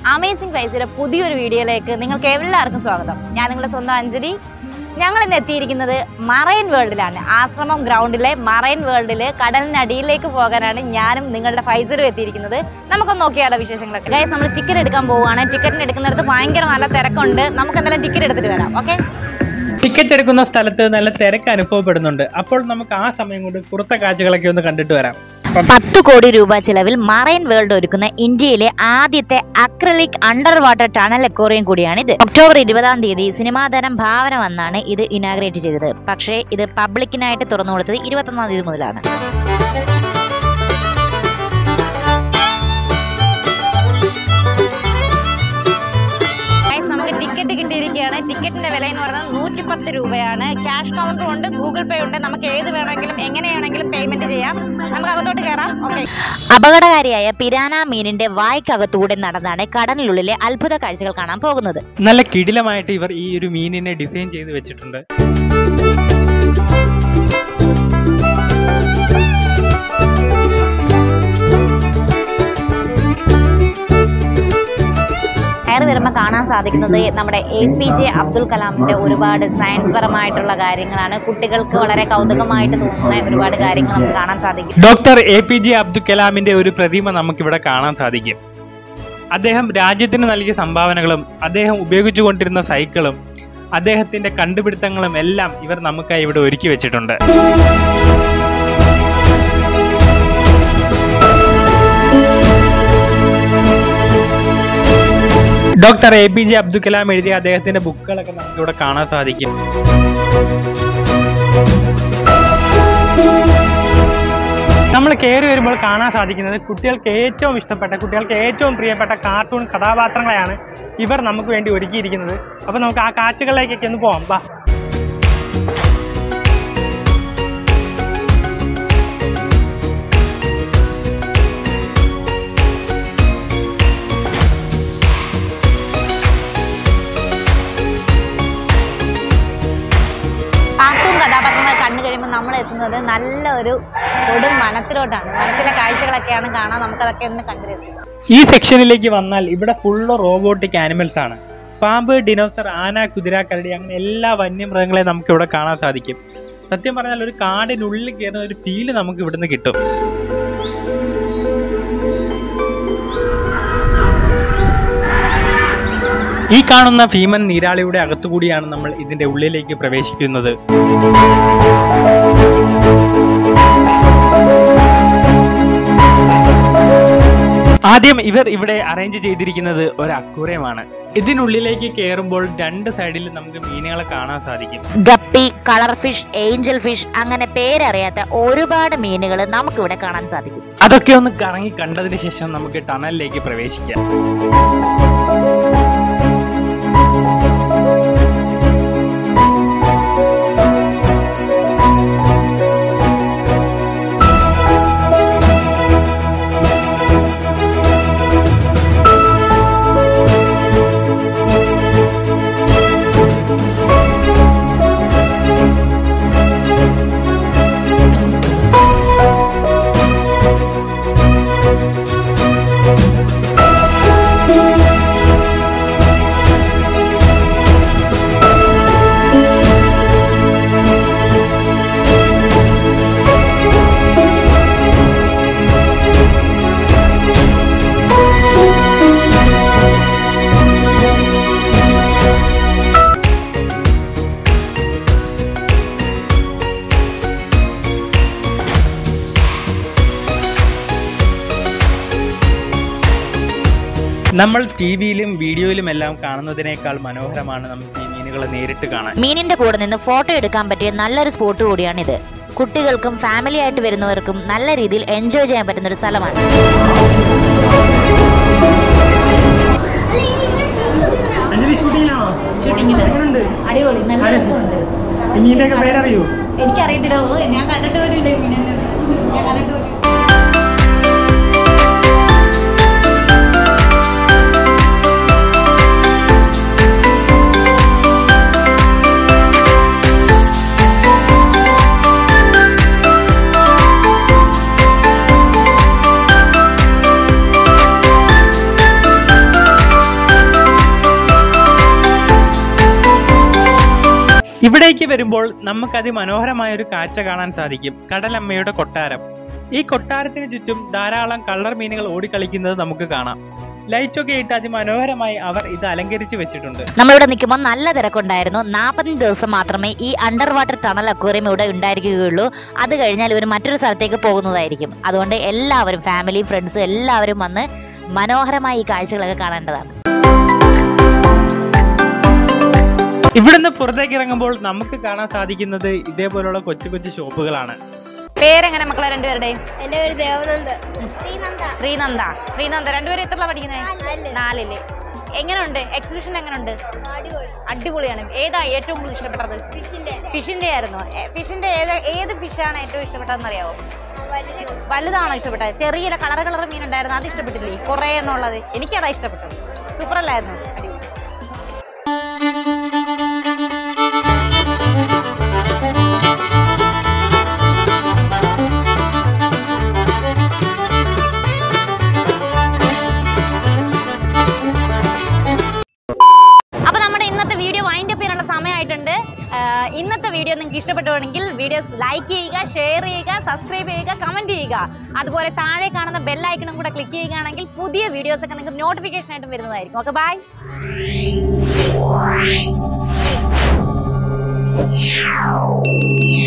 Amazing ഫൈസിലെ പുതിയൊരു വീഡിയോയിലേക്ക് നിങ്ങൾക്ക് എല്ലാവർക്കും സ്വാഗതം ഞാൻ നിങ്ങളുടെ സ്വന്തം അഞ്ജലി ഞങ്ങൾ ഇന്ന് എത്തിയിരിക്കുന്നത് മറൈൻ വേൾഡിലാണ് ആശ്രമം ഗ്രൗണ്ടിലെ മറൈൻ വേൾഡിൽ കടലിനടിയിലേക്ക് പോകാനാണ് ഞാനും നിങ്ങളുടെ ഫൈസറും എത്തിയിരിക്കുന്നത് നമുക്കൊന്ന് നോക്കിയാലോ വിശേഷങ്ങളൊക്കെ ഗൈസ് നമ്മൾ ടിക്കറ്റ് എടുക്കാൻ പോവുകയാണ് ടിക്കറ്റിന് എടുക്കുന്നിടത്ത് ഭയങ്കര നല്ല തിരക്കുണ്ട് നമുക്ക് എന്തായാലും ടിക്കറ്റ് എടുത്തിട്ട് വരാം ഓക്കെ ടിക്കറ്റ് എടുക്കുന്ന സ്ഥലത്ത് നല്ല തിരക്ക് അനുഭവപ്പെടുന്നുണ്ട് അപ്പോൾ നമുക്ക് ആ സമയം കൊണ്ട് പുറത്ത കാഴ്ചകളൊക്കെ ഒന്ന് കണ്ടിട്ട് വരാം പത്ത് കോടി രൂപ ചെലവിൽ മറൈൻ വേൾഡ് ഒരുക്കുന്ന ഇന്ത്യയിലെ ആദ്യത്തെ acrylic under water tunnel aquarium കൂടിയാണ് ഇത് ഒക്ടോബർ ഇരുപതാം തീയതി സിനിമാതരം ഭാവന വന്നാണ് ഇത് ഇനാഗ്രേറ്റ് ചെയ്തത് പക്ഷേ ഇത് പബ്ലിക്കിനായിട്ട് തുറന്നു കൊടുത്തത് ഇരുപത്തൊന്നാം തീയതി മുതലാണ് Guys, നമുക്ക് ടിക്കറ്റ് കിട്ടിയിരിക്കുകയാണ് ടിക്കറ്റിന്റെ വില എന്ന് പറയുന്നത് നൂറ്റി പത്ത് രൂപയാണ് ക്യാഷ് കൗണ്ടർ ഉണ്ട് ഗൂഗിൾ പേ ഉണ്ട് നമുക്ക് ഏത് വേണമെങ്കിലും എങ്ങനെയാണെങ്കിലും പേയ്മെന്റ് ചെയ്യാം നമുക്ക് അകത്തോട്ട് കയറാം ഓക്കെ അപകടകാരിയായ പിരാന മീനിന്റെ വായ്ക്കകത്തൂടെ നടന്നാണ് കടലിനുള്ളിലെ അത്ഭുത കാഴ്ചകൾ കാണാൻ പോകുന്നത് നല്ല കിടിലമായിട്ട് ഇവർ ഈ ഒരു മീനിനെ ഡിസൈൻ ചെയ്ത് വെച്ചിട്ടുണ്ട് കയറി വരുമ്പോൾ കാണാൻ സാധിക്കുന്നത് നമ്മുടെ എ പി ജെ അബ്ദുൽ കലാമിന്റെ ഒരുപാട് സയൻസ് പരമായിട്ടുള്ള കാര്യങ്ങളാണ് കുട്ടികൾക്ക് വളരെ കൗതുകമായിട്ട് തോന്നുന്ന ഒരുപാട് കാര്യങ്ങൾ നമുക്ക് കാണാൻ സാധിക്കും doctor A P J Abdul കലാമിന്റെ ഒരു പ്രതിമ നമുക്കിവിടെ കാണാൻ സാധിക്കും അദ്ദേഹം രാജ്യത്തിന് നൽകിയ സംഭാവനകളും അദ്ദേഹം ഉപയോഗിച്ചുകൊണ്ടിരുന്ന സൈക്കിളും അദ്ദേഹത്തിന്റെ കണ്ടുപിടുത്തങ്ങളും എല്ലാം ഇവർ നമുക്കായി ഇവിടെ ഒരുക്കി വെച്ചിട്ടുണ്ട് doctor A P J Abdul Kalam എഴുതിയ അദ്ദേഹത്തിന്റെ ബുക്കുകളൊക്കെ നമുക്കിവിടെ കാണാൻ സാധിക്കും നമ്മൾ കയറി വരുമ്പോൾ കാണാൻ സാധിക്കുന്നത് കുട്ടികൾക്ക് ഏറ്റവും ഇഷ്ടപ്പെട്ട കുട്ടികൾക്ക് ഏറ്റവും പ്രിയപ്പെട്ട കാർട്ടൂൺ കഥാപാത്രങ്ങളെയാണ് ഇവർ നമുക്ക് വേണ്ടി ഒരുക്കിയിരിക്കുന്നത് അപ്പോൾ നമുക്ക് ആ കാഴ്ചകളിലേക്കൊക്കെ ഒന്ന് പോവാം ബാ കാർട്ടൂൺ കഥാപാത്രങ്ങൾ കണ്ടു കഴിയുമ്പോൾ നമ്മൾ എത്തുന്നത് നല്ല ഒരു കൊടും വനത്തിലോട്ടാണ് വനത്തിലെ കാഴ്ചകളൊക്കെയാണ് കാണാൻ നമുക്കതൊക്കെ ഒന്ന് കണ്ടു രസിക്കാം ഈ സെക്ഷനിലേക്ക് വന്നാൽ ഇവിടെ ഫുള്ള് റോബോട്ടിക് ആനിമൽസ് ആണ് പാമ്പ് ഡിനോസർ ആന കുതിര കരടി അങ്ങനെ എല്ലാ വന്യമൃഗങ്ങളെയും നമുക്ക് ഇവിടെ കാണാൻ സാധിക്കും സത്യം പറഞ്ഞാൽ ഒരു കാടിനുള്ളിൽ കയറുന്ന ഒരു ഫീല് നമുക്ക് ഇവിടുന്ന് കിട്ടും ഈ കാണുന്ന ഭീമൻ നീരാളിയുടെ അകത്തുകൂടിയാണ് നമ്മൾ ഇതിന്റെ ഉള്ളിലേക്ക് പ്രവേശിക്കുന്നത് ആദ്യം ഇവർ ഇവിടെ അറേഞ്ച് ചെയ്തിരിക്കുന്നത് ഒരു അക്കൂറയമാണ് ഇതിനുള്ളിലേക്ക് കയറുമ്പോൾ രണ്ട് സൈഡിൽ നമുക്ക് മീനുകളെ കാണാൻ സാധിക്കും guppy colour fish angel fish അങ്ങനെ പേരറിയാത്ത ഒരുപാട് മീനുകൾ നമുക്കിവിടെ കാണാൻ സാധിക്കും അതൊക്കെ ഒന്ന് കറങ്ങി കണ്ടതിന് ശേഷം നമുക്ക് ടണലിലേക്ക് പ്രവേശിക്കാം നമ്മൾ ടി വിയിലും വീഡിയോയിലും എല്ലാം കാണുന്നതിനേക്കാൾ മനോഹരമാണ് നമുക്ക് ഈ മീനുകളെ നേരിട്ട് കാണാൻ മീനിന്റെ കൂടെ നിന്ന് ഫോട്ടോ എടുക്കാൻ പറ്റിയ നല്ലൊരു സ്പോട്ട് കൂടിയാണിത് കുട്ടികൾക്കും ഫാമിലി ആയിട്ട് വരുന്നവർക്കും നല്ല രീതിയിൽ എൻജോയ് ചെയ്യാൻ പറ്റുന്ന ഒരു സ്ഥലമാണ് അഞ്ജലി ഷൂട്ടിങ്ങിലാണോ എങ്ങനെയുണ്ട് അടിപൊളി നല്ല അടി- രസമുണ്ട് ഈ മീനിന്റെ പേരറിയോ എനിക്കറിയത്തില്ല ഓ, ഞാൻ കണ്ടിട്ട് പോലും ഇല്ല ഈ മീനിനെ ഞാൻ കണ്ടിട്ട് പോലും ഇല്ല. ഇവിടേക്ക് വരുമ്പോൾ നമുക്ക് അതിമനോഹരമായ ഒരു കാഴ്ച കാണാൻ സാധിക്കും കടലമ്മയുടെ കൊട്ടാരം ഈ കൊട്ടാരത്തിന് ചുറ്റും ധാരാളം കളർ മീനുകൾ ഓടിക്കളിക്കുന്നത് നമുക്ക് കാണാം ലൈറ്റൊക്കെ ഇട്ട് അതിമനോഹരമായി അവർ ഇത് അലങ്കരിച്ച് വെച്ചിട്ടുണ്ട് നമ്മളിവിടെ നിൽക്കുമ്പോൾ നല്ല തിരക്കുണ്ടായിരുന്നു നാൽപ്പത്തഞ്ച് ദിവസം മാത്രമേ ഈ അണ്ടർ വാട്ടർ ടണൽ അക്വേറിയം ഇവിടെ ഉണ്ടായിരിക്കുകയുള്ളൂ അത് കഴിഞ്ഞാൽ ഇവർ മറ്റൊരു സ്ഥലത്തേക്ക് പോകുന്നതായിരിക്കും അതുകൊണ്ട് എല്ലാവരും ഫാമിലി ഫ്രണ്ട്സും എല്ലാവരും വന്ന് മനോഹരമായി ഈ കാഴ്ചകളൊക്കെ കാണേണ്ടതാണ് ഇവിടുന്ന് പുറത്തേക്ക് ഇറങ്ങുമ്പോൾ നമുക്ക് കാണാൻ സാധിക്കുന്നത് ഇതേപോലുള്ള കൊച്ചു കൊച്ചു ഷോപ്പുകളാണ് പേരെങ്ങനെ മക്കളെ രണ്ടുപേരുടെയും എന്റെ പേര് ദേവനന്ദ ശ്രീനന്ദ ശ്രീനന്ദ ശ്രീനന്ദ രണ്ടുപേരും എത്ര പഠിക്കുന്നത് നാലില് എങ്ങനെയുണ്ട് എക്സിബിഷൻ എങ്ങനെയുണ്ട് അടിപൊളി അടിപൊളിയാണ് ഏതാ ഏറ്റവും കൂടുതൽ ഇഷ്ടപ്പെട്ടത് ഫിഷിന്റെ ഫിഷിന്റെ ആയിരുന്നു ഫിഷിന്റെ ഏത് ഏത് ഫിഷാണ് ഏറ്റവും ഇഷ്ടപ്പെട്ടതെന്ന് അറിയാവോ വലുത് വലുതാണോ ഇഷ്ടപ്പെട്ടത് ചെറിയ കളർ കളർ മീൻ ഉണ്ടായിരുന്നു അത് ഇഷ്ടപ്പെട്ടില്ലേ കുറേ എണ്ണം ഉള്ളത് എനിക്കതാ ഇഷ്ടപ്പെട്ടത് സൂപ്പർ അല്ലായിരുന്നു അപ്പൊ നമ്മുടെ ഇന്നത്തെ വീഡിയോ വൈൻഡ് അപ്പ് ചെയ്യാനുള്ള സമയമായിട്ടുണ്ട് ആഹ് ഇന്നത്തെ വീഡിയോ നിങ്ങൾക്ക് ഇഷ്ടപ്പെട്ടുവാണെങ്കിൽ വീഡിയോസ് ലൈക്ക് ചെയ്യുക ഷെയർ ചെയ്യുക സബ്സ്ക്രൈബ് ചെയ്യുക കമന്റ് ചെയ്യുക അതുപോലെ താഴെ കാണുന്ന ബെല്ലൈക്കണും കൂടെ ക്ലിക്ക് ചെയ്യുകയാണെങ്കിൽ പുതിയ വീഡിയോസ് ഒക്കെ നിങ്ങൾക്ക് നോട്ടിഫിക്കേഷൻ ആയിട്ടും വരുന്നതായിരിക്കും ഓക്കെ ബൈ Yeah.